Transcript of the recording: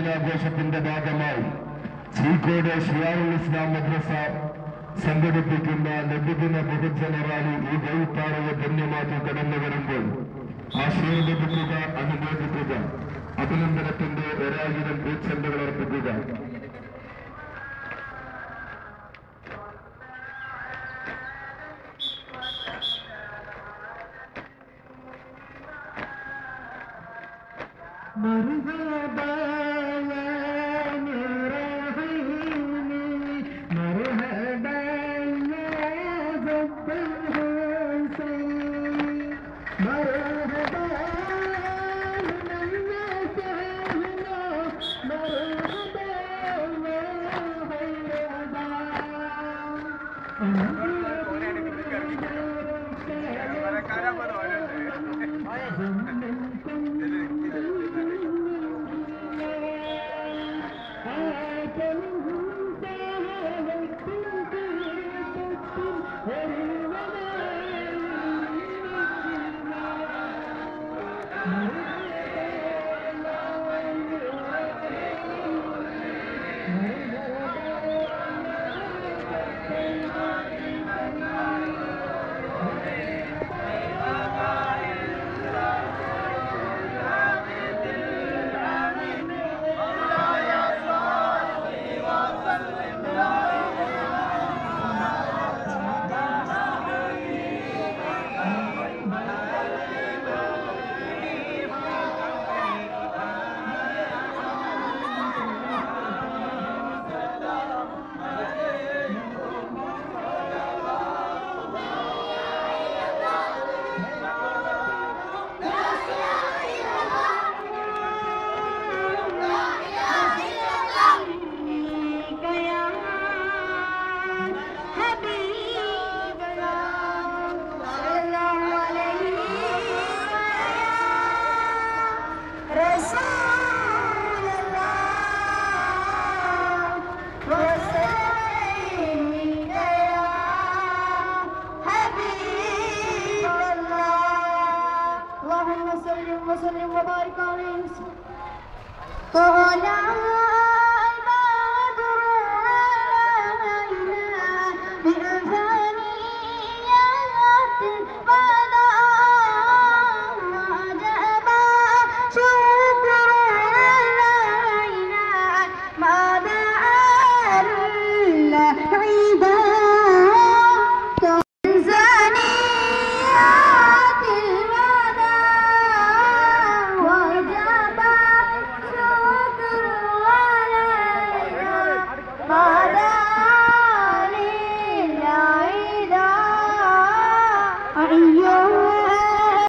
നബിദിനാഘോഷത്തിന്റെ ഭാഗമായി ചീക്കോട് ഷിയാറുൽ ഇസ്ലാം മദ്രസ സംഘടിപ്പിക്കുന്ന നബിദിന ബഹുജന റാലി ഈ ഗൗത്താറയെ ധന്യമാക്കി കടന്നു വരുമ്പോൾ ആശീർവദിക്കുക അനുമോദിക്കുക അഭിനന്ദനത്തിന്റെ ഒരായിരം പൂച്ചെണ്ടുകൾ അർപ്പിക്കുക مرحبا يا نور عيني مرحبا يا ضب الحسين مرحبا من نسعنا مرحبا اللهم صل وسلم وبارك عليه قال عباد الرحمن بأثنيات فلا عجب شكر علينا ما دعا العباد زانيات الوداع وجب شكر علينا ما دعا للعدا